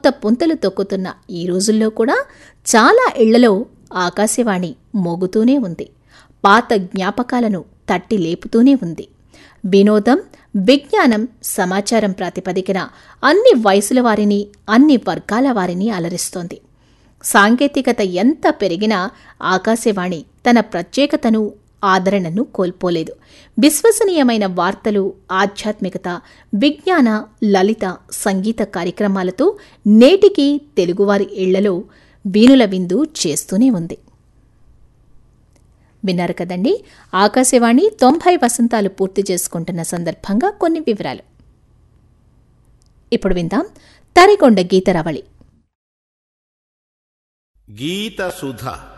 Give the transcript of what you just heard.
కొత్త పుంతలు తొక్కుతున్న ఈ రోజుల్లో కూడా చాలా ఇళ్లలో ఆకాశవాణి మోగుతూనే ఉంది పాత జ్ఞాపకాలను తట్టి లేపుతూనే ఉంది వినోదం విజ్ఞానం సమాచారం ప్రాతిపదికన అన్ని వయసుల వారిని అన్ని వర్గాల వారిని అలరిస్తోంది సాంకేతికత ఎంత పెరిగినా ఆకాశవాణి తన ప్రత్యేకతను ఆదరణను కోల్పోలేదు విశ్వసనీయమైన వార్తలు ఆధ్యాత్మికత విజ్ఞాన లలిత సంగీత కార్యక్రమాలతో నేటికి తెలుగువారి ఇళ్లలో వీణుల విందు చేస్తూనే ఉంది విన్నారు కదండి ఆకాశవాణి తొంభై వసంతాలు పూర్తి చేసుకుంటున్న సందర్భంగా కొన్ని వివరాలు ఇప్పుడు విందాం తరికొండ గీతరవళి గీత సుధ